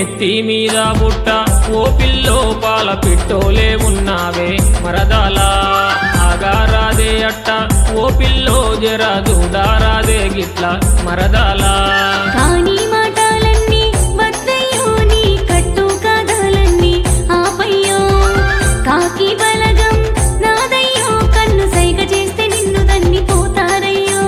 నెత్తి మీద బుట్ట ఓ పిల్లో పాల పిట్టోలే ఉన్నావే మరదాలా ఆగారాదే అట్ట ఓ పిల్లో జర దూడారాదే గిట్ల మరదాలా కాని మాటలన్నీ వద్దయ్యో నీ కట్టు కథలన్నీ ఆపయ్యో కాకి బలగం నాదయ్యో కన్ను సైగ చేస్తే నిన్ను దన్ని పోతారయ్యో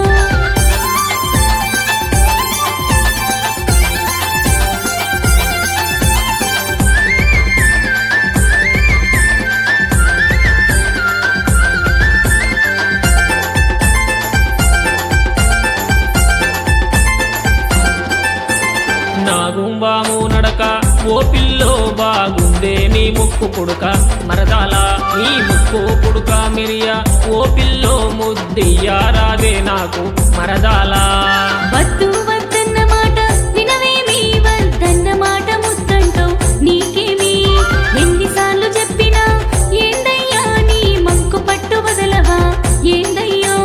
నాగుంబాము నడక ఓ పిల్లో బాగుందే నీ ముక్కు పుడక మరదాలా నీ ముక్కు పుడక మిరియా ఓ పిల్లో ముద్దియ్యారాదే నాకు మరదాలా వద్దు వద్దన్న మాట వినవేమి వద్దన్న మాట ముద్దంటావు నీకేమి ఎన్నిసార్లు చెప్పినా ఏందయ్యా నీ మంకు పట్టు వదలవా ఏందయ్యో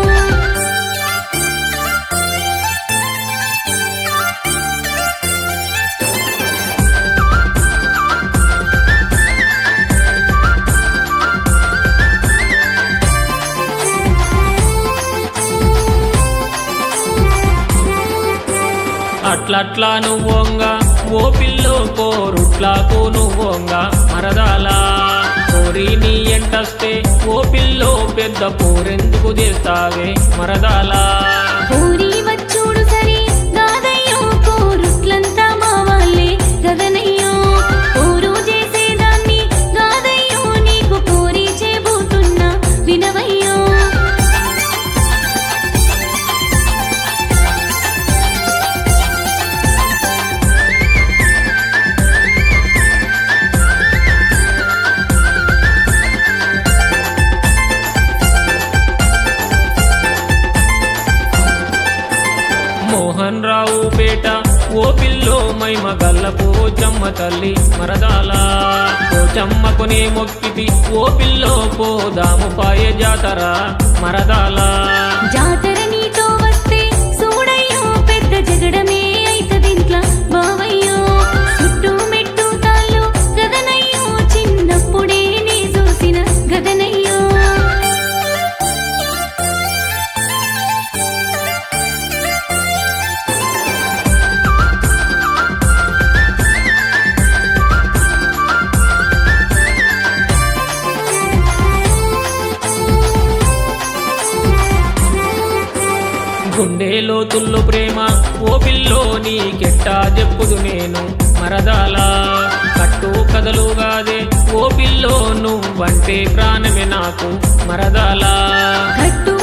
అట్లట్లా నువ్వొంగ ఓ పిల్లో కోరుట్లాకు నువ్వొంగ మరదాలా కోరి నీ ఎంటస్తే ఓ పిల్లో పెద్ద పోరెందుకు చేస్తావే మరదాలా కోరి వచ్చుడు సరే గాదయ్యో కోరుట్లంతా మా వాళ్ళే గదనయ్యో కోరు చేసేదాన్ని గాదయ్యో నీకు కోరి చేయబోతున్నా వినవయ్యో మోహన్ రావు పేట ఓ పిల్లో మైమ గల్లపు చమ్మ తల్లి మరదాలా ఓ చమ్మకునే మొక్కితి ఓ పిల్లో పోదాము పాయ జాతర మరదాలా జాతర నీతో వస్తే చూడయ్యో పెద్ద జగడమే అయితదింట్లా బావయ్యో చుట్టూ మెట్టు తాళ్ళు గదనయ్యో చిన్నప్పుడే నీ చూసిన గదనయ్యో గుండెలో తుల్లు ప్రేమ ఓ పిల్లో నీకెట్టా చెప్పుదు నేను మరదాలా కట్టు కదలుగాదే ఓ పిల్లో నువ్వంటే ప్రాణమే నాకు మరదాలా కట్టు